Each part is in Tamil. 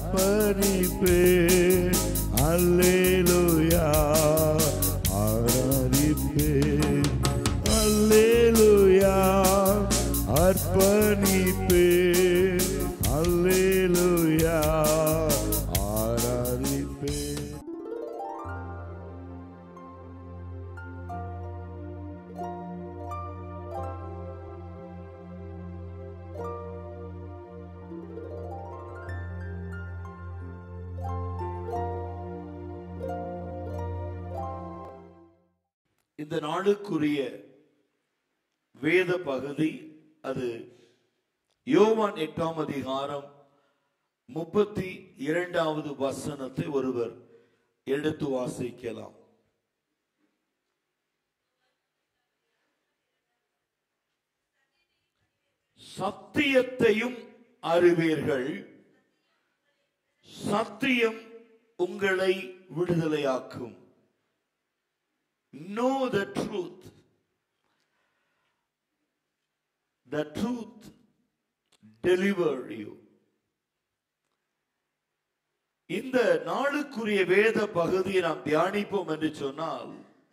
அர்ப்பணிப்பேன் அல்லேலூயா ஆராதிப்பேன் அல்லேலூயா அர்ப்பணிப்பேன் அல்லேலூயா ஆராதிப்பேன் இந்த நாளுக்குரிய வேத பகுதி அது யோவான் எட்டாம் அதிகாரம் முப்பத்தி இரண்டாவது வசனத்தை ஒருவர் எடுத்து வாசிக்கலாம் சத்தியத்தையும் அறிவீர்கள் சத்தியம் உங்களை விடுதலையாக்கும் know the truth. The truth deliver you. இந்த நாளுக்குரிய வேத பகுதியை நாம் தியானிப்போம் என்று சொன்னால்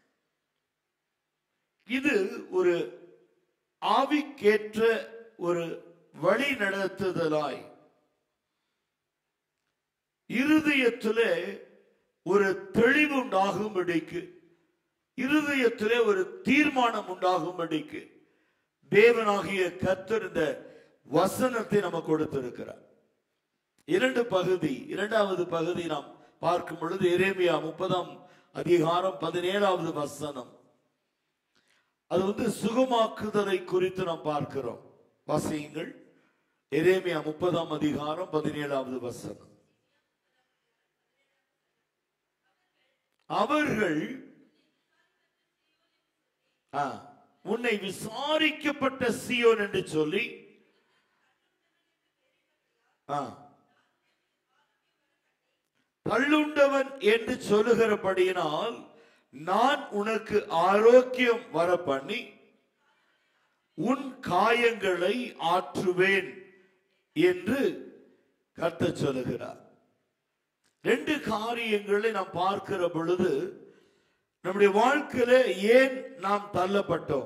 இது ஒரு ஆவிக்கேற்ற ஒரு வழி நடத்துதலாய் இருதயத்திலே ஒரு தெளிவு உண்டாகும்படிக்கு இருதயத்திலே ஒரு தீர்மானம் உண்டாகும்படிக்கு தேவனாகிய கர்த்தர் இந்த வசனத்தை நமக்கு கொடுத்திருக்கிறார் இரண்டு பகுதி இரண்டாவது பகுதி நாம் பார்க்கும் பொழுது எரேமியா முப்பதாம் அதிகாரம் பதினேழாவது வசனம் அது வந்து சுகமாக்குதலை குறித்து நாம் பார்க்கிறோம் வாசியுங்கள் எரேமியா முப்பதாம் அதிகாரம் பதினேழாவது வசனம் அவர்கள் ஆ, உன்னை விசாரிக்கப்பட்ட சியோன் என்று சொல்லி ஆ, தள்ளுண்டவன் என்று சொல்லுகிறபடியினால் நான் உனக்கு ஆரோக்கியம் வர பண்ணி உன் காயங்களை ஆற்றுவேன் என்று கத்த சொல்லுகிறார் ரெண்டு காரியங்களை நாம் பார்க்கிற பொழுது நம்முடைய வாழ்க்கையில ஏன் நாம் தள்ளப்பட்டோம்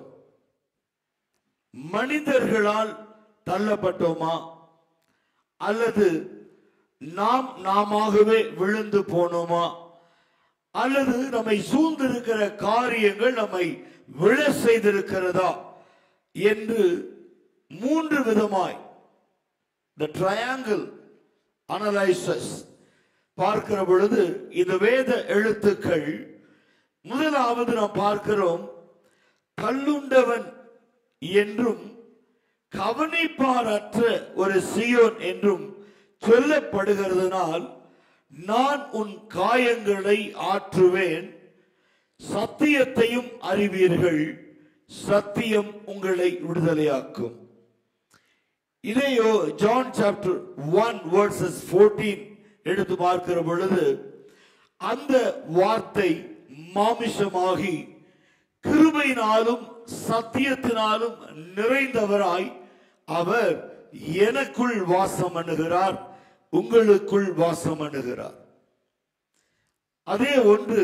மனிதர்களால் தள்ளப்பட்டோமா அல்லது நாம் நாமாகவே விழுந்து போனோமா அல்லது நம்மை சூழ்ந்திருக்கிற காரியங்கள் நம்மை விழ செய்திருக்கிறதா என்று மூன்று விதமாய் the triangle analysis பார்க்கிற பொழுது இந்த வேத எழுத்துக்கள் முதலாவது நாம் பார்க்கிறோம் கல்லுண்டவன் என்றும் கவனிப்பாரற்ற ஒரு சியோன் என்றும் சொல்லப்படுகிறதுனால் நான் உன் காயங்களை ஆற்றுவேன் சத்தியத்தையும் அறிவீர்கள் சத்தியம் உங்களை விடுதலையாக்கும் இதையோ ஜான் சாப்டர் ஒன் வேர்சஸ் 14 எடுத்து பார்க்கிற பொழுது அந்த வார்த்தை மாமிசமாகி கிருபையினாலும் சத்தியத்தினாலும் நிறைந்தவராய் அவர் எனக்குள் வாசம் பண்ணுகிறார் உங்களுக்குள் வாசம் பண்ணுகிறார் அதே ஒன்று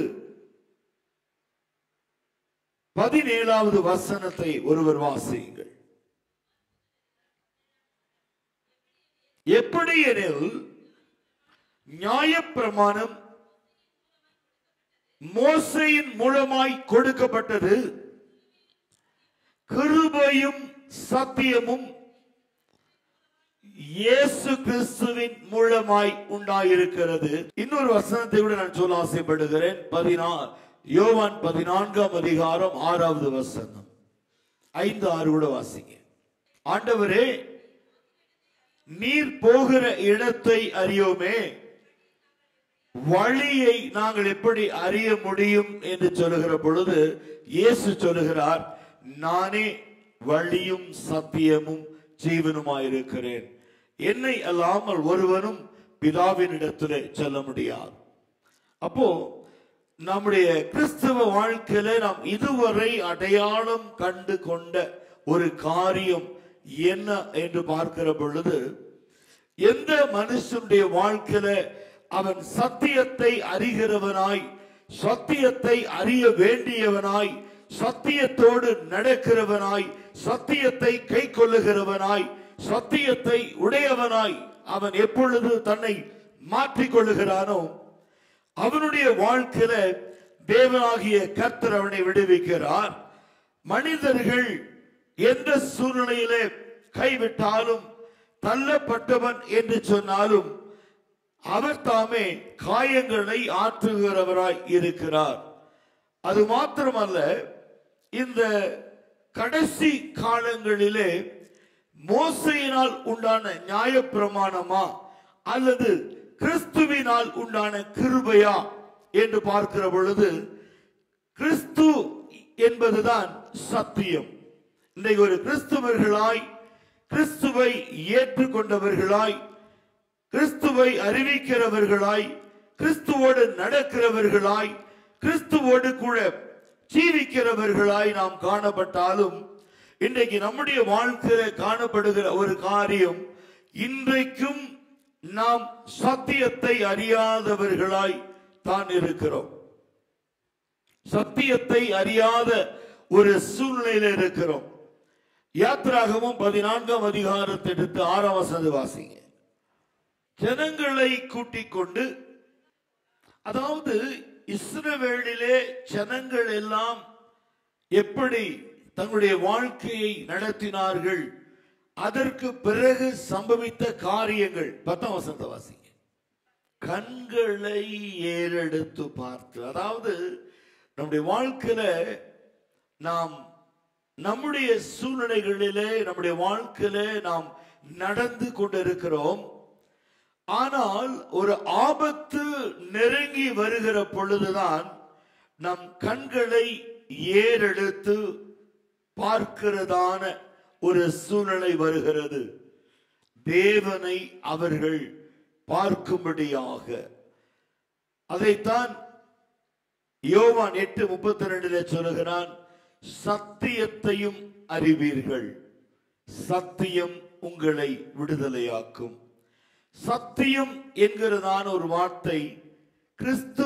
பதினேழாவது வசனத்தை ஒருவர் வாசியுங்கள் எப்படி எனில் நியாயப்பிரமாணம் மோசையின் மூலமாய் கொடுக்கப்பட்டது கிருபையும் சத்தியமும் இயேசு கிறிஸ்துவின் மூலமாய் உண்டாயிருக்கிறது இன்னொரு வசனத்தை விட நான் சொல்ல ஆசைப்படுகிறேன் பதினா யோவான் பதினான்காம் அதிகாரம் ஆறாவது வசனம் ஐந்து ஆறு கூட வாசிங்க ஆண்டவரே நீர் போகிற இடத்தை அறியோமே வழியை நாங்கள் எப்படி அறிய முடியும் என்று சொல்லுகிற பொழுது இயேசு சொல்லுகிறார் நானே வழியும் சத்தியமும் ஜீவனுமாயிருக்கிறேன் என்னை அல்லாமல் ஒருவனும் பிதாவின் இடத்திலே செல்ல முடியாது அப்போ நம்முடைய கிறிஸ்தவ வாழ்க்கையில நாம் இதுவரை அடையாளம் கண்டு கொண்ட ஒரு காரியம் என்ன என்று பார்க்கிற பொழுது எந்த மனுஷனுடைய வாழ்க்கையில அவன் சத்தியத்தை அறிகிறவனாய் சத்தியத்தை அறிய வேண்டியவனாய் சத்தியத்தோடு நடக்கிறவனாய் சத்தியத்தை கை கொள்ளுகிறவனாய் சத்தியத்தை உடையவனாய் அவன் எப்பொழுது தன்னை மாற்றிக் கொள்ளுகிறானோ அவனுடைய வாழ்க்கையில தேவனாகிய கர்த்தர் அவனை விடுவிக்கிறார் மனிதர்கள் எந்த சூழ்நிலையிலே கைவிட்டாலும் தள்ளப்பட்டவன் என்று சொன்னாலும் அவர் தாமே காயங்களை ஆற்றுகிறவராய் இருக்கிறார் அது மாத்திரமல்ல இந்த கடைசி காலங்களிலே மோசையினால் உண்டான நியாயப்பிரமாணமா அல்லது கிறிஸ்துவினால் உண்டான கிருபையா என்று பார்க்கிற பொழுது கிறிஸ்து என்பதுதான் சத்தியம் இன்றைக்கு ஒரு கிறிஸ்துவர்களாய் கிறிஸ்துவை ஏற்றுக்கொண்டவர்களாய் கிறிஸ்துவை அறிவிக்கிறவர்களாய் கிறிஸ்துவோடு நடக்கிறவர்களாய் கிறிஸ்துவோடு கூட ஜீவிக்கிறவர்களாய் நாம் காணப்பட்டாலும் இன்றைக்கு நம்முடைய வாழ்க்கையில காணப்படுகிற ஒரு காரியம் இன்றைக்கும் நாம் சத்தியத்தை அறியாதவர்களாய் தான் இருக்கிறோம் சத்தியத்தை அறியாத ஒரு சூழ்நிலையில இருக்கிறோம் யாத்ராகமும் பதினான்காம் அதிகாரத்தை எடுத்து ஆறாம் வசதி வாசிங்க ஜனங்களை கூட்டிக் கொண்டு அதாவது இஸ்ரவேலிலே ஜனங்கள் எல்லாம் எப்படி தங்களுடைய வாழ்க்கையை நடத்தினார்கள் அதற்கு பிறகு சம்பவித்த காரியங்கள் பத்தாம் வசந்த வாசிங்க கண்களை ஏறெடுத்து பார்த்து அதாவது நம்முடைய வாழ்க்கையில நாம் நம்முடைய சூழ்நிலைகளிலே நம்முடைய வாழ்க்கையில நாம் நடந்து கொண்டிருக்கிறோம் ஆனால் ஒரு ஆபத்து நெருங்கி வருகிற பொழுதுதான் நம் கண்களை ஏறெடுத்து பார்க்கிறதான ஒரு சூழ்நிலை வருகிறது தேவனை அவர்கள் பார்க்கும்படியாக அதைத்தான் யோவான் எட்டு முப்பத்தி ரெண்டுல சொல்லுகிறான் சத்தியத்தையும் அறிவீர்கள் சத்தியம் உங்களை விடுதலையாக்கும் சத்தியம் என்கிறதான ஒரு வார்த்தை கிறிஸ்து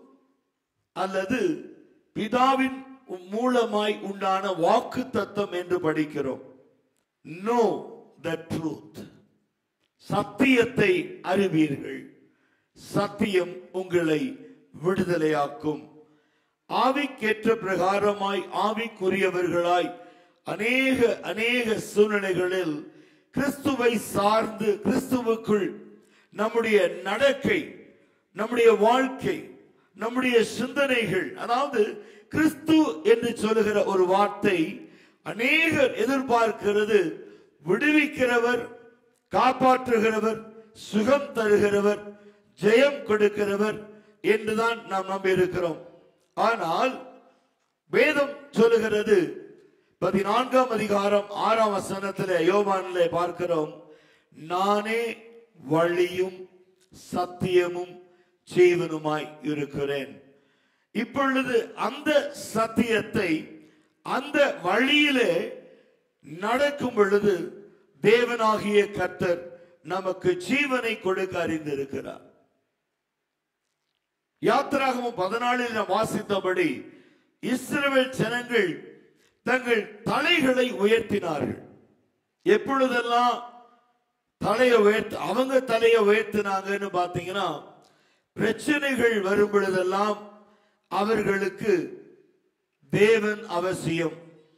அல்லது பிதாவின் மூலமாய் உண்டான வாக்கு தத்தம் என்று படிக்கிறோம் நோ த ட்ரூத் சத்தியத்தை அறிவீர்கள் சத்தியம் உங்களை விடுதலையாக்கும் ஆவிக்கேற்ற பிரகாரமாய் ஆவிக்குரியவர்களாய் அநேக அநேக சூழ்நிலைகளில் கிறிஸ்துவை சார்ந்து கிறிஸ்துவுக்குள் நம்முடைய நடக்கை நம்முடைய வாழ்க்கை நம்முடைய சிந்தனைகள் அதாவது கிறிஸ்து என்று சொல்லுகிற ஒரு வார்த்தை அநேகர் எதிர்பார்க்கிறது விடுவிக்கிறவர் காப்பாற்றுகிறவர் சுகம் தருகிறவர் ஜெயம் கொடுக்கிறவர் என்றுதான் நாம் நம்பி இருக்கிறோம் ஆனால் வேதம் சொல்லுகிறது பதினான்காம் அதிகாரம் ஆறாம் வசனத்திலே யோவானிலே பார்க்கிறோம் நானே வழியும் சத்தியமும் ஜீவனுமாய் இருக்கிறேன் இப்பொழுது அந்த சத்தியத்தை அந்த வழியிலே நடக்கும் பொழுது தேவனாகிய கர்த்தர் நமக்கு ஜீவனை கொடுக்க அறிந்திருக்கிறார் யாத்திராகமும் பதினாலில் நாம் வாசித்தபடி இஸ்ரவேல் ஜனங்கள் தங்கள் தலைகளை உயர்த்தினார்கள் எப்பொழுதெல்லாம் தலையை உயர்த்து அவங்க தலையை உயர்த்தினாங்கன்னு பாத்தீங்கன்னா பிரச்சனைகள் வரும் பொழுதெல்லாம் அவர்களுக்கு தேவன் அவசியம்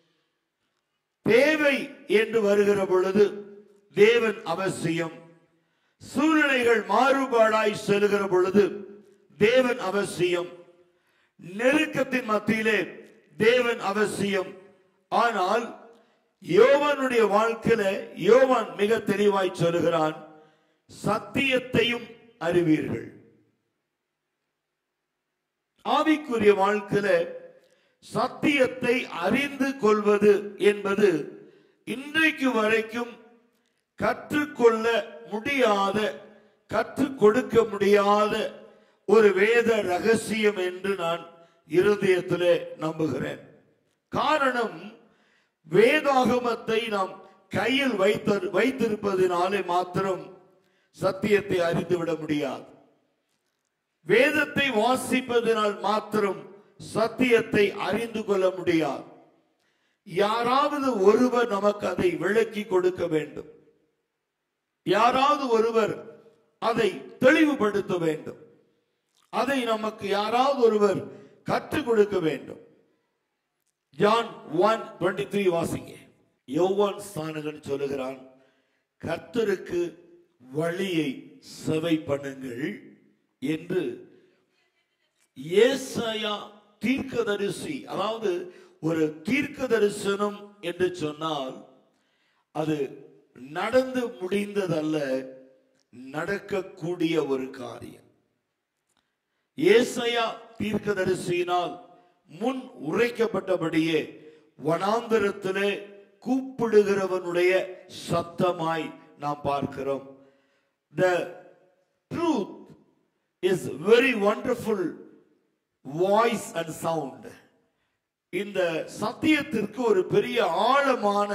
தேவை என்று வருகிற பொழுது தேவன் அவசியம் சூழ்நிலைகள் மாறுபாடாய் செல்கிற பொழுது தேவன் அவசியம் நெருக்கத்தின் மத்தியிலே தேவன் அவசியம் ஆனால் யோவானுடைய வாழ்க்கையில யோவான் மிக தெளிவாய் சொல்லுகிறான் சத்தியத்தையும் அறிவீர்கள் ஆவிக்குரிய வாழ்க்கையில சத்தியத்தை அறிந்து கொள்வது என்பது இன்றைக்கு வரைக்கும் கற்றுக்கொள்ள முடியாத கற்றுக் கொடுக்க முடியாத ஒரு வேத ரகசியம் என்று நான் இருதயத்திலே நம்புகிறேன் காரணம் வேதாகமத்தை நாம் கையில் வைத்த வைத்திருப்பதினாலே மாத்திரம் சத்தியத்தை அறிந்து விட முடியாது வேதத்தை வாசிப்பதனால் மாத்திரம் சத்தியத்தை அறிந்து கொள்ள முடியாது யாராவது ஒருவர் நமக்கு அதை விளக்கி கொடுக்க வேண்டும் யாராவது ஒருவர் அதை தெளிவுபடுத்த வேண்டும் அதை நமக்கு யாராவது ஒருவர் கற்றுக் கொடுக்க வேண்டும் ஜான் ஒன் டுவெண்ட்டி த்ரீ வாசிங்க யோவான் ஸ்தானகன் சொல்லுகிறான் கர்த்தருக்கு வழியை செவை பண்ணுங்கள் என்று ஏசாயா தீர்க்கதரிசி அதாவது ஒரு தீர்க்க தரிசனம் என்று சொன்னால் அது நடந்து முடிந்ததல்ல நடக்கக்கூடிய ஒரு காரியம் ஏசாயா தீர்க்கதரிசியினால் முன் உரைக்கப்பட்டபடியே வனாந்தரத்திலே கூப்பிடுகிறவனுடைய சத்தமாய் நாம் பார்க்கிறோம் the truth is very wonderful voice and sound இந்த சத்தியத்திற்கு ஒரு பெரிய ஆழமான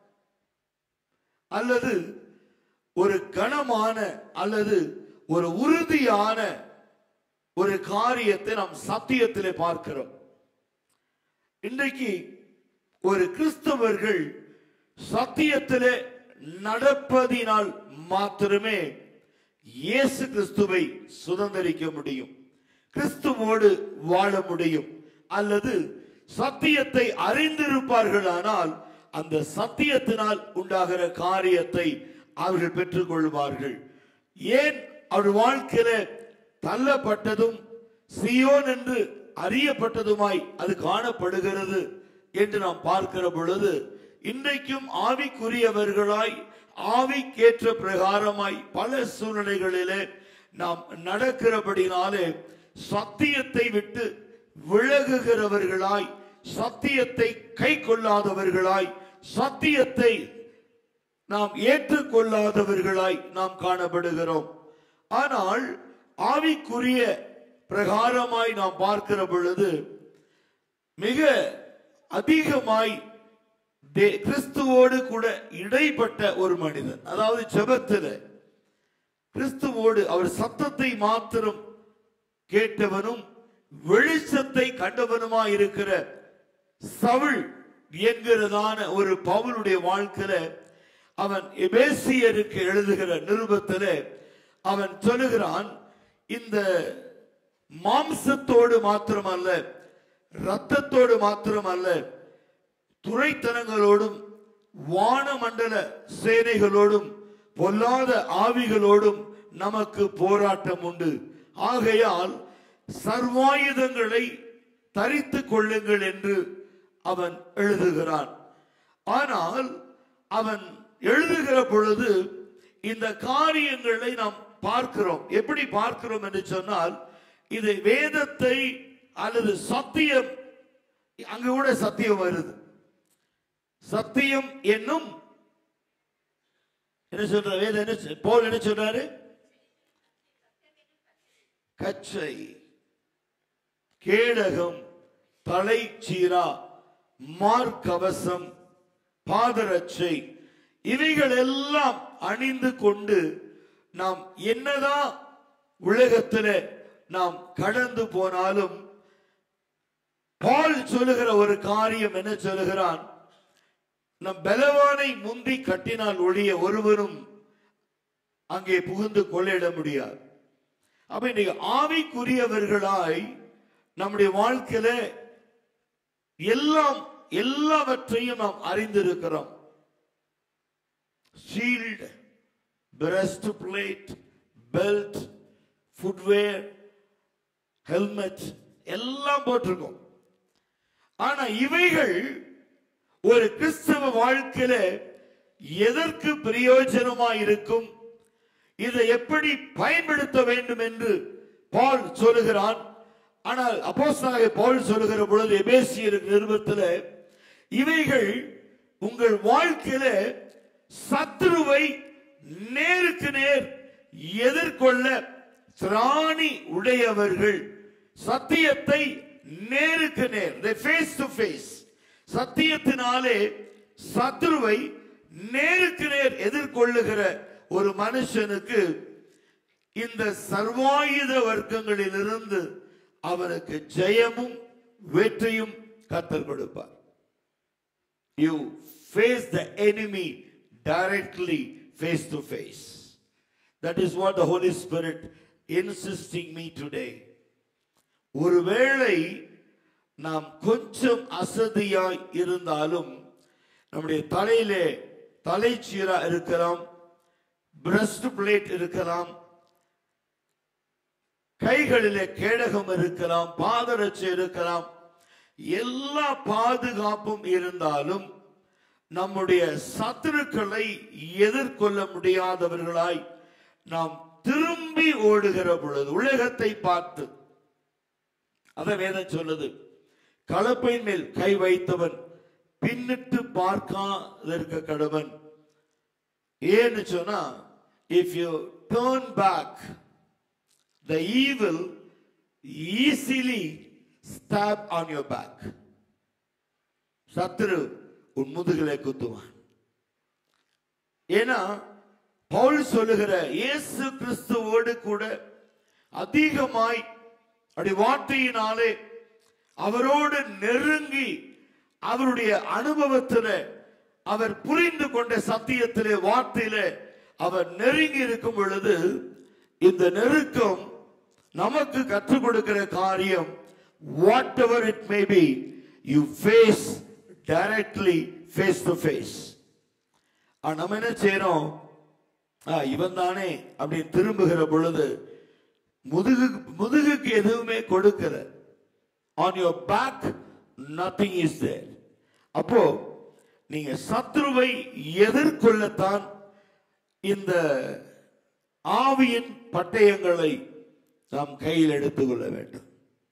அல்லது ஒரு கனமான அல்லது ஒரு உறுதியான ஒரு காரியத்தை நாம் சத்தியத்திலே பார்க்கிறோம் இன்றைக்கு ஒரு கிறிஸ்தவர்கள் சத்தியத்திலே நடப்பதினால் மாத்திரமே இயேசு கிறிஸ்துவை சுதந்திரிக்க முடியும் கிறிஸ்துவோடு வாழ முடியும் அல்லது சத்தியத்தை அறிந்திருப்பார்களானால் அந்த சத்தியத்தினால் உண்டாகிற காரியத்தை அவர்கள் பெற்றுக்கொள்வார்கள் ஏன் அவர் வாழ்க்கையில தள்ளப்பட்டதும் சியோன் என்று அறியப்பட்டதுமாய் அது காணப்படுகிறது என்று நாம் பார்க்கிற பொழுது இன்றைக்கும் ஆவிக்குரியவர்களாய் ஆவிக்கேற்ற பிரகாரமாய் பல சூழ்நிலைகளிலே நாம் நடக்கிறபடினாலே சத்தியத்தை விட்டு விலகுகிறவர்களாய் சத்தியத்தை கை கொள்ளாதவர்களாய் சத்தியத்தை நாம் ஏற்றுக்கொள்ளாதவர்களாய் நாம் காணப்படுகிறோம் ஆனால் ஆவிக்குரிய பிரகாரமாய் நாம் பார்க்கிற பொழுது மிக அதிகமாய் தே- கிறிஸ்துவோடு கூட இடைப்பட்ட ஒரு மனிதன் அதாவது ஜெபத்துல கிறிஸ்துவோடு அவர் சத்தத்தை மாத்திரம் கேட்டவனும் வெளிச்சத்தை கண்டவனுமா இருக்கிற சவுல் என்கிறதான ஒரு பவுலுடைய வாழ்க்கையில அவன் எபேசியருக்கு எழுதுகிற நிருபத்தில அவன் சொல்லுகிறான் இந்த மாம்சத்தோடு மாத்திரமல்ல இரத்தத்தோடு மாத்திரமல்ல துறைத்தனங்களோடும் வானமண்டல சேனைகளோடும் பொல்லாத ஆவிகளோடும் நமக்கு போராட்டம் உண்டு ஆகையால் சர்வாயுதங்களை தரித்துக் கொள்ளுங்கள் என்று அவன் எழுதுகிறான் ஆனால் அவன் எழுதுகிற பொழுது இந்த காரியங்களை நாம் பார்க்கிறோம் எப்படி பார்க்கிறோம் என்று சொன்னால் இது வேதத்தை அல்லது சத்தியம் அங்க கூட சத்தியம் வருது சத்தியம் என்னும் என்ன சொல்ற வேதம் என்ன சொ- போல் என்ன சொல்றாரு கச்சை கேடகம் தலைச்சீரா மார்க்கவசம் பாதரட்சை இவைகள் எல்லாம் அணிந்து கொண்டு நாம் என்னதான் உலகத்துல நாம் கடந்து போனாலும் பால் சொல்லுகிற ஒரு காரியம் என்ன சொல்லுகிறான் நம் பலவானை முந்தி கட்டினால் ஒழிய ஒருவரும் அங்கே புகுந்து கொள்ளையிட முடியாது அப்ப இன்னைக்கு ஆவிக்குரியவர்களாய் நம்முடைய வாழ்க்கையில எல்லாம் எல்லாவற்றையும் நாம் அறிந்திருக்கிறோம் shield breast plate belt footwear helmet எல்லாம் போட்டிருக்கோம் ஆனா இவைகள் ஒரு கிறிஸ்தவ வாழ்க்கையில எதற்கு பிரயோஜனமா இருக்கும் இதை எப்படி பயன்படுத்த வேண்டும் என்று பால் சொல்லுகிறான் ஆனால் அப்போஸ்தலனாகிய பவுல் சொல்லுகிற பொழுது எபேசியர் நிருபத்தில் இவைகள் உங்கள் வாழ்க்கையில சத்துருவை நேருக்கு நேர் எதிர்கொள்ள திராணி உடையவர்கள் சத்தியத்தை நேருக்கு நேர் ஃபேஸ் டு ஃபேஸ் சத்தியத்தினாலே சத்துருவை நேருக்கு நேர் எதிர்கொள்ளுகிற ஒரு மனுஷனுக்கு இந்த சர்வாயுத வர்க்கங்களிலிருந்து அவனுக்கு ஜெயமும் வெற்றியும் கத்தர் கொடுப்பார் you face the enemy directly face to face that is what the holy spirit insisting me today ஒருவேளை நாம் கொஞ்சம் அசதியாய் இருந்தாலும் நம்முடைய தலையிலே தலைச்சீரா இருக்கலாம் பிரஸ்ட் பிளேட் இருக்கலாம் கைகளிலே கேடகம் இருக்கலாம் பாதரட்சை இருக்கலாம் எல்லா பாதுகாப்பும் இருந்தாலும் நம்முடைய சத்துருக்களை எதிர்கொள்ள முடியாதவர்களாய் நாம் திரும்பி ஓடுகிற பொழுது உலகத்தை பார்த்து அத வேதம் சொல்லுது கலப்பையின் மேல் கை வைத்தவன் பின்னிட்டு பார்க்காதிருக்க கடவன் ஏன்னு சொன்னா if you turn back the evil easily stab on your back சத்துரு உன் முதுகிலே குத்துவான் ஏன்னா பவுல் சொல்லுகிற இயேசு கிறிஸ்துவோடு கூட அதிகமாய் அப்படி வார்த்தையினாலே அவரோடு நெருங்கி அவருடைய அனுபவத்தில அவர் புரிந்து கொண்ட சத்தியத்திலே வார்த்தையிலே அவர் நெருங்கி இருக்கும் பொழுது இந்த நெருக்கம் நமக்கு கற்றுக் கொடுக்கிற காரியம் whatever it may be you face directly face to face நம்ம என்ன செய்யறோம் ஆ, இவன் தானே அப்படின்னு திரும்புகிற பொழுது முதுகு முதுகுக்கு எதுவுமே கொடுக்கல on your back nothing is there அப்போ நீங்க சத்ருவை எதிர்கொள்ளத்தான் இந்த ஆவியின் பட்டயங்களை நாம் கையில் எடுத்துக்கொள்ள வேண்டும்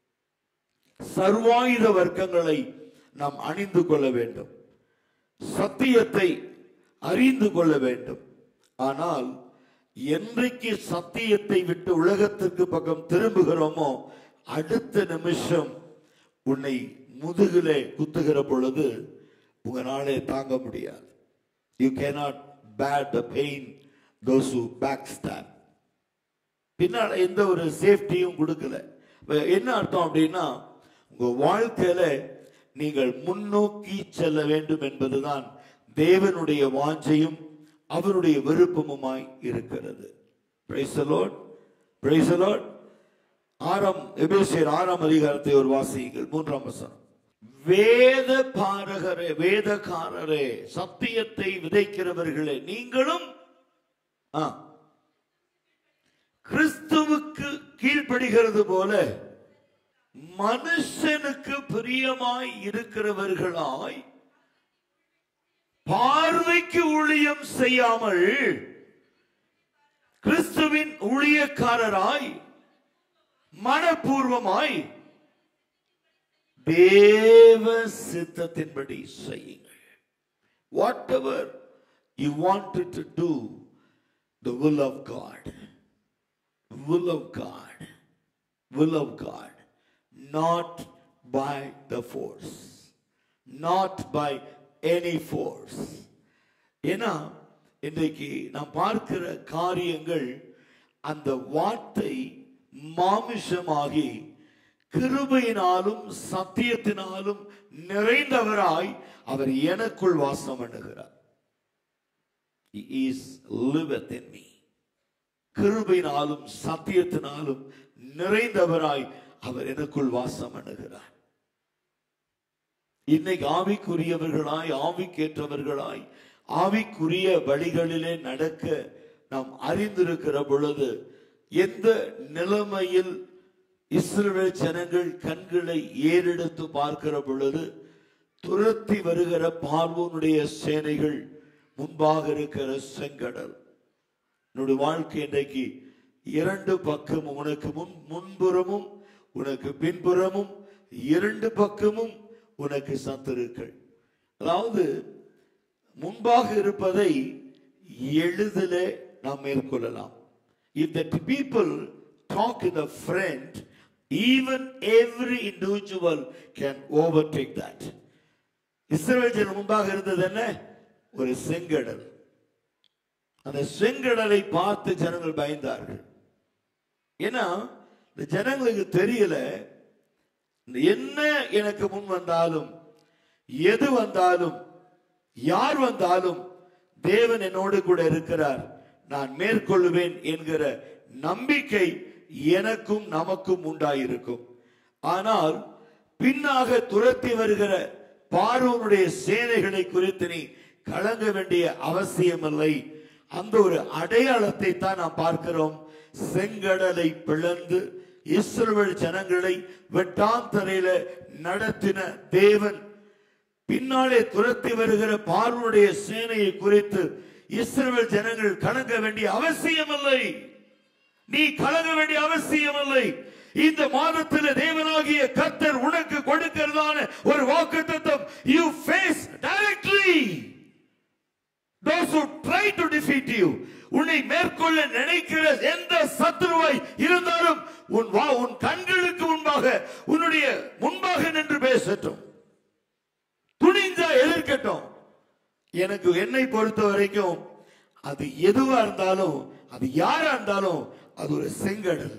சர்வாயுத வர்க்கங்களை நாம் அணிந்து கொள்ள வேண்டும் சத்தியத்தை அறிந்து கொள்ள வேண்டும் ஆனால் என்றைக்கு சத்தியத்தை விட்டு உலகத்திற்கு பக்கம் திரும்புகிறோமோ அடுத்த நிமிஷம் உன்னை முதுகிலே குத்துகிற பொழுது உங்களாலே தாங்க முடியாது you cannot bat the pain those who back stab பின்னால எந்த ஒரு சேஃப்டியும் கொடுக்கல இப்ப என்ன அர்த்தம் அப்படின்னா உங்க வாழ்க்கையில நீங்கள் முன்னோக்கி செல்ல வேண்டும் என்பதுதான் தேவனுடைய வாஞ்சையும் அவருடைய விருப்பமுமாய் இருக்கிறது Praise the Lord. Praise the Lord. ஆறாம் எபேசியர் ஆறாம் அதிகாரத்தை ஒரு வாசியுங்கள் மூன்றாம் வசனம் வேத பாரகரே வேதக்காரரே சத்தியத்தை விதைக்கிறவர்களே நீங்களும் ஆ கிறிஸ்துவுக்கு கீழ்ப்படுகிறது போல மனுஷனுக்கு பிரியமாய் இருக்கிறவர்களாய் பார்வைக்கு ஊழியம் செய்யாமல் கிறிஸ்துவின் ஊழியக்காரராய் மனப்பூர்வமாய் தேவ சித்தத்தின்படி செய்யுங்கள் whatever you wanted to do the will of God will of God, will of God, not by the force, not by any force. ஏன்னா இன்றைக்கு நாம் பார்க்கிற காரியங்கள் அந்த வார்த்தை மாமிசமாகி கிருபையினாலும் சத்தியத்தினாலும் நிறைந்தவராய் அவர் எனக்குள் வாசம் பண்ணுகிறார் He is liveth in me. கிருபையினாலும் சத்தியத்தினாலும் நிறைந்தவராய் அவர் எனக்குள் வாசம் அணுகிறார் இன்னைக்கு ஆவிக்குரியவர்களாய் ஆவிக்கேற்றவர்களாய் ஆவிக்குரிய வழிகளிலே நடக்க நாம் அறிந்திருக்கிற பொழுது எந்த நிலைமையில் இஸ்ரவேல் ஜனங்கள் கண்களை ஏறெடுத்து பார்க்கிற பொழுது துரத்தி வருகிற பார்வோனுடைய சேனைகள் முன்பாக இருக்கிற செங்கடல் உன்னுடைய வாழ்க்கை இன்றைக்கு இரண்டு பக்கமும் உனக்கு முன் முன்புறமும் உனக்கு பின்புறமும் இரண்டு பக்கமும் உனக்கு சத்துருக்கள் அதாவது முன்பாக இருப்பதை எளிதிலே நாம் மேற்கொள்ளலாம் if the people talk in the front even every individual can overtake that இஸ்ரவேல் ஜனங்கள் முன்பாக இருந்தது என்ன ஒரு செங்கடல் அந்த செங்கடலை பார்த்து ஜனங்கள் பயந்தார்கள் ஏன்னா இந்த ஜனங்களுக்கு தெரியல இந்த என்ன எனக்கு முன் வந்தாலும் எது வந்தாலும் யார் வந்தாலும் தேவன் என்னோடு கூட இருக்கிறார் நான் மேற்கொள்ளுவேன் என்கிற நம்பிக்கை எனக்கும் நமக்கும் உண்டாயிருக்கும் ஆனால் பின்னாக துரத்தி வருகிற பார்வனுடைய சேனைகளை குறித்து நீ கலங்க வேண்டிய அவசியமில்லை அந்த ஒரு அடையாளத்தை தான் நாம் பார்க்கிறோம் செங்கடலை பிளந்து இஸ்ரவேல் ஜனங்களை வெட்டாந்தரையில நடத்தின தேவன் பின்னாலே துரத்தி வருகிற பார்வனுடைய சேனையை குறித்து இஸ்ரவேல் ஜனங்கள் கலங்க வேண்டிய அவசியமில்லை நீ கலங்க வேண்டிய அவசியமில்லை இந்த மாதத்தில் தேவனாகிய கர்த்தர் உனக்கு கொடுக்கிறதான ஒரு வாக்குத்தத்தம் you face directly those who try to defeat you உன்னை மேற்கொள்ள நினைக்கிற எந்த சத்துருவை இருந்தாலும் உன் வா உன் கண்களுக்கு முன்பாக உன்னுடைய முன்பாக நின்று பேசட்டும் துணிஞ்சா எதிர்க்கட்டும் எனக்கு என்னை பொறுத்த வரைக்கும் அது எதுவா இருந்தாலும் அது யாரா இருந்தாலும் அது ஒரு செங்கடல்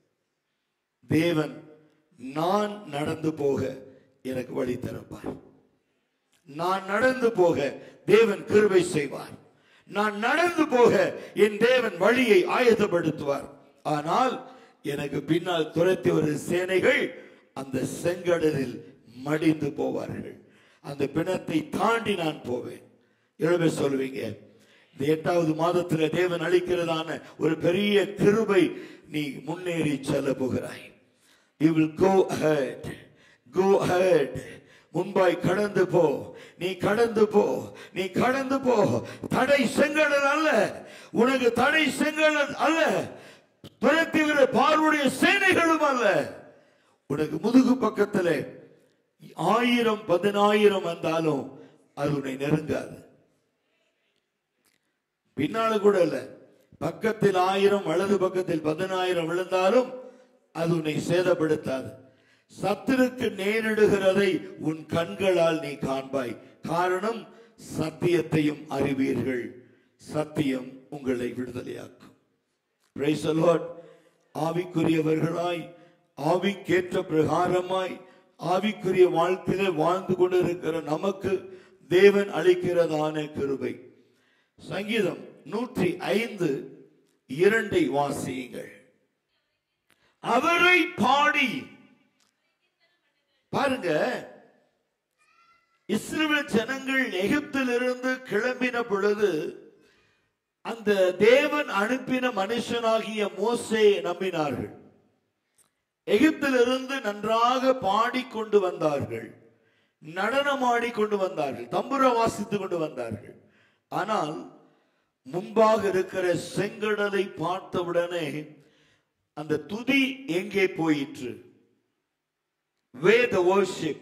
தேவன் நான் நடந்து போக எனக்கு வழி திறப்பார் நான் நடந்து போக தேவன் கிருபை செய்வார் நான் நடந்து போக என் தேவன் வழியை ஆயத்தப்படுத்துவார் ஆனால் எனக்கு பின்னால் துரத்தி வரும் சேனைகள் அந்த செங்கடலில் மடிந்து போவார்கள் அந்த பிணத்தை தாண்டி நான் போவேன் எழுத சொல்லுவீங்க இந்த எட்டாவது மாதத்துல தேவன் அளிக்கிறதான ஒரு பெரிய கிருபை நீ முன்னேறி செல்ல போகிறாய் you will go ahead go ahead முன்பாய் கடந்து போ நீ கடந்து போ நீ கடந்து போ தடை செங்கடல் அல்ல உனக்கு தடை செங்கடல் அல்ல துரத்தி வர பார்வுடைய சேனைகளும் அல்ல உனக்கு முதுகு பக்கத்துல ஆயிரம் பதினாயிரம் வந்தாலும் அது உன்னை நெருங்காது பின்னால கூட இல்ல பக்கத்தில் ஆயிரம் வலது பக்கத்தில் பதினாயிரம் விழுந்தாலும் அது உன்னை சேதப்படுத்தாது சத்துருக்கு நேரிடுகிறதை உன் கண்களால் நீ காண்பாய் காரணம் சத்தியத்தையும் அறிவீர்கள் சத்தியம் உங்களை விடுதலையாக்கும் Praise the Lord. ஆவிக்குரியவர்களாய் ஆவிக்கேற்ற பிரகாரமாய் ஆவிக்குரிய வாழ்க்கையிலே வாழ்ந்து கொண்டிருக்கிற நமக்கு தேவன் அளிக்கிறதான கிருபை சங்கீதம் நூற்றி ஐந்து இரண்டை வாசியுங்கள் அவரை பாடி பாருங்க இஸ்ரவேல் ஜனங்கள் எகிப்திலிருந்து கிளம்பின பொழுது அந்த தேவன் அனுப்பின மனுஷனாகிய மோசேயை நம்பினார்கள் எகிப்திலிருந்து நன்றாக பாடிக்கொண்டு வந்தார்கள் நடனமாடி கொண்டு வந்தார்கள் தம்புர வாசித்து கொண்டு வந்தார்கள் ஆனால் முன்பாக இருக்கிற செங்கடலை பார்த்தவுடனே அந்த துதி எங்கே போயிற்று where the worship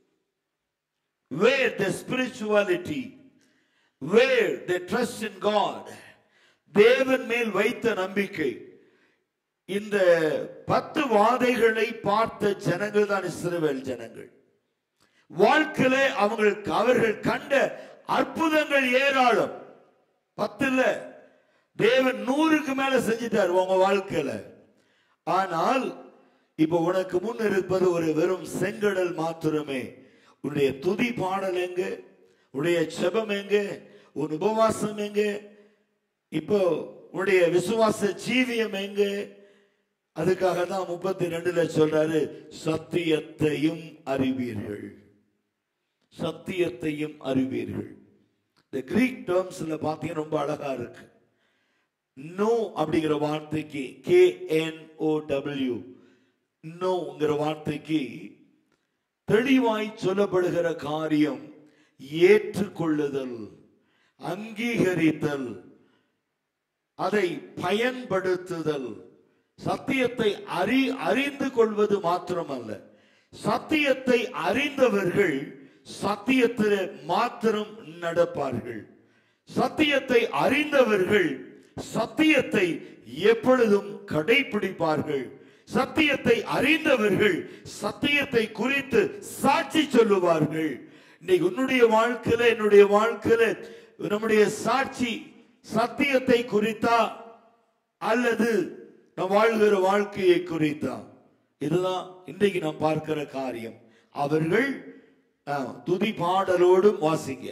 where the spirituality where the trust in god தேவன் மேல் வைத்த நம்பிக்கை இந்த பத்து வாதைகளை பார்த்த ஜனங்கள் தான் இஸ்ரவேல் ஜனங்கள் வாழ்க்கையில அவங்களுக்கு அவர்கள் கண்ட அற்புதங்கள் ஏராளம் பத்து இல்ல தேவன் நூறுக்கு மேல செஞ்சிட்டார் உங்க வாழ்க்கையில ஆனால் இப்ப உனக்கு முன் இருப்பது ஒரு வெறும் செங்கடல் மாத்திரமே உன்னுடைய துதி பாடல் எங்க உன்னுடைய செபம் எங்க உன் உபவாசம் எங்க இப்போ உன்னுடைய விசுவாச ஜீவியம் எங்க அதுக்காக தான் முப்பத்தி ரெண்டுல சொல்றாரு சத்தியத்தையும் அறிவீர்கள் சத்தியத்தையும் அறிவீர்கள் இந்த கிரீக் டேர்ம்ஸ்ல பாத்தீங்கன்னா ரொம்ப அழகா இருக்கு நோ அப்படிங்கிற வார்த்தைக்கு கே என் ஓ டபிள்யூ நோங்கிற வார்த்தைக்கு தெளிவாய் சொல்லப்படுகிற காரியம் ஏற்றுக்கொள்ளுதல் அங்கீகரித்தல் அதை பயன்படுத்துதல் சத்தியத்தை அறி அறிந்து கொள்வது மாத்திரமல்ல சத்தியத்தை அறிந்தவர்கள் சத்தியத்தில் மாத்திரம் நடப்பார்கள் சத்தியத்தை அறிந்தவர்கள் சத்தியத்தை எப்பொழுதும் கடைபிடிப்பார்கள் சத்தியத்தை அறிந்தவர்கள் சத்தியத்தை குறித்து சாட்சி சொல்லுவார்கள் இன்னைக்கு உன்னுடைய வாழ்க்கையில என்னுடைய வாழ்க்கையில நம்முடைய சாட்சி சத்தியத்தை குறித்தா அல்லது நாம் வாழ்கிற வாழ்க்கையை குறித்தான் இதுதான் இன்றைக்கு நாம் பார்க்கிற காரியம் அவர்கள் ஆ, துதி பாடலோடும் வாசிங்க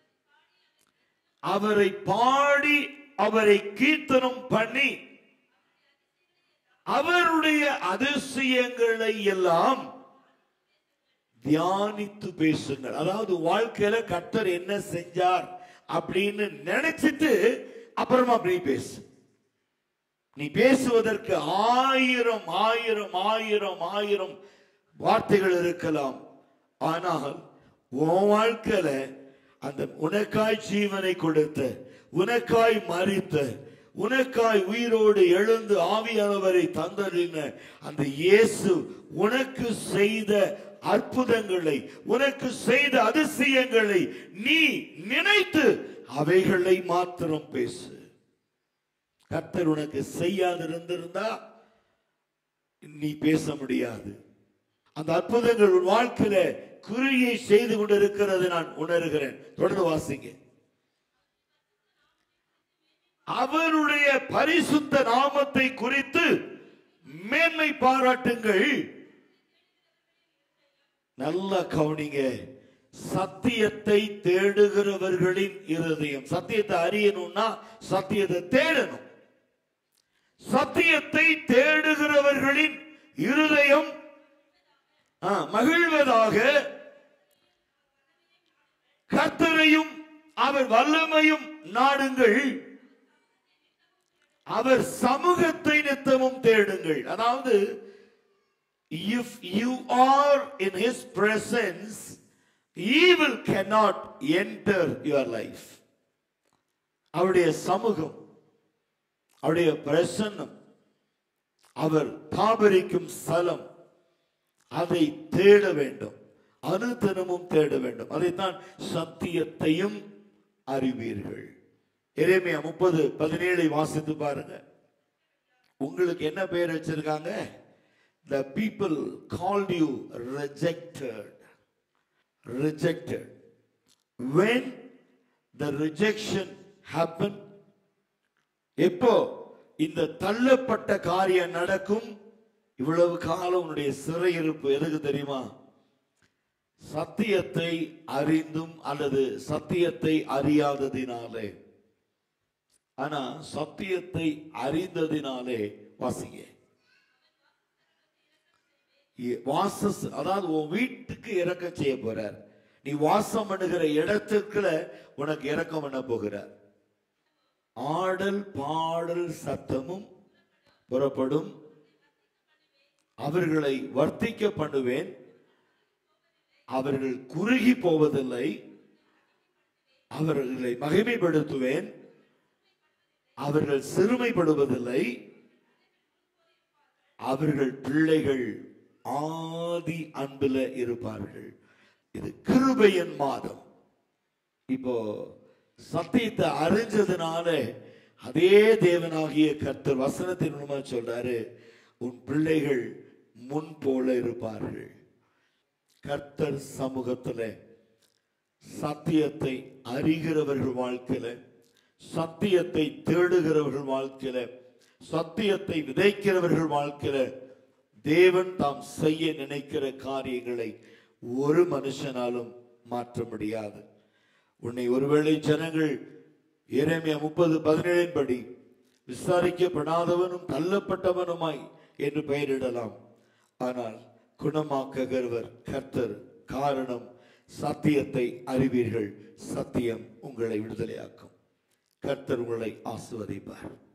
அவரை பாடி அவரை கீர்த்தனம் பண்ணி அவருடைய அதிசயங்களை எல்லாம் தியானித்து பேசுங்கள் அதாவது வாழ்க்கையில கர்த்தர் என்ன செஞ்சார் அப்படின்னு நினைச்சிட்டு அப்புறமா அப்படி பேசு நீ பேசுவதற்கு ஆயிரம் ஆயிரம் ஆயிரம் ஆயிரம் வார்த்தைகள் இருக்கலாம் ஆனால் உன் வாழ்க்கையில அந்த உனக்காய் ஜீவனை கொடுத்த உனக்காய் மறித்த உனக்காய் உயிரோடு எழுந்து ஆவியானவரை தந்தறின அந்த இயேசு உனக்கு செய்த அற்புதங்களை உனக்கு செய்த அதிசயங்களை நீ நினைத்து அவைகளை மாத்திரம் பேசு கர்த்தர் உனக்கு செய்யாதிருந்திருந்தா நீ பேச முடியாது அந்த அற்புதங்கள் உன் வாழ்க்கையில குறியை செய்து கொண்டிருக்கிறது நான் உணர்கிறேன் தொடர்ந்து வாசிங்க அவருடைய பரிசுத்த நாமத்தை குறித்து மேன்மை பாராட்டுங்கள் நல்ல கவனிங்க சத்தியத்தை தேடுகிறவர்களின் இருதயம் சத்தியத்தை அறியணும்னா சத்தியத்தை தேடணும் சத்தியத்தை தேடுகிறவர்களின் இருதயம் ஆ, மகிழ்வதாக கர்த்தரையும் அவர் வல்லமையும் நாடுங்கள் அவர் சமூகத்தை நித்தமும் தேடுங்கள் அதாவது if you are in his presence evil cannot enter your life அவருடைய சமூகம் அவருடைய பிரசன்னம் அவர் தாபரிக்கும் ஸ்தலம் அதை தேட வேண்டும் அனுதினமும் தேட வேண்டும் அதைத்தான் சத்தியத்தையும் அறிவீர்கள் எரேமியா முப்பது பதினேழை வாசித்து பாருங்க உங்களுக்கு என்ன பெயர் வச்சிருக்காங்க the people called you rejected rejected when the rejection happened எப்போ இந்த தள்ளப்பட்ட காரியம் நடக்கும் இவ்வளவு காலம் உன்னுடைய சிறையிருப்பு எதுக்கு தெரியுமா சத்தியத்தை அறிந்தும் அல்லது சத்தியத்தை அறியாததினாலே ஆனா சத்தியத்தை அறிந்ததினாலே வாசிங்க இ- வாச அதாவது உன் வீட்டுக்கு இறக்கம் செய்ய போறார் நீ வாசம் பண்ணுகிற இடத்துக்குள்ள உனக்கு இறக்கம் பண்ண போகிறார் ஆடல் பாடல் சத்தமும் புறப்படும் அவர்களை வர்த்திக்க பண்ணுவேன் அவர்கள் குறுகி போவதில்லை அவர்களை மகிமைப்படுத்துவேன் அவர்கள் சிறுமைப்படுவதில்லை அவர்கள் பிள்ளைகள் ஆதி அன்புல இருப்பார்கள் இது கிருபையின் மாதம் இப்போ சத்தியத்தை அறிஞ்சதுனால அதே தேவனாகிய கர்த்தர் வசனத்தின் மூலமா சொல்றாரு உன் பிள்ளைகள் முன் போல இருப்பார்கள் கர்த்தர் சமூகத்துல சத்தியத்தை அறிகிறவர்கள் வாழ்க்கையில சத்தியத்தை தேடுகிறவர்கள் வாழ்க்கையில சத்தியத்தை விதைக்கிறவர்கள் வாழ்க்கையில தேவன் தாம் செய்ய நினைக்கிற காரியங்களை ஒரு மனுஷனாலும் மாற்ற முடியாது உன்னை ஒருவேளை ஜனங்கள் எரேமியா முப்பது பதினேழின் படி விசாரிக்கப்படாதவனும் தள்ளப்பட்டவனுமாய் என்று பெயரிடலாம் ஆனால் குணமாக்குகிறவர் கர்த்தர் காரணம் சத்தியத்தை அறிவீர்கள் சத்தியம் உங்களை விடுதலையாக்கும் கர்த்தர் உங்களை ஆசுவதிப்பார்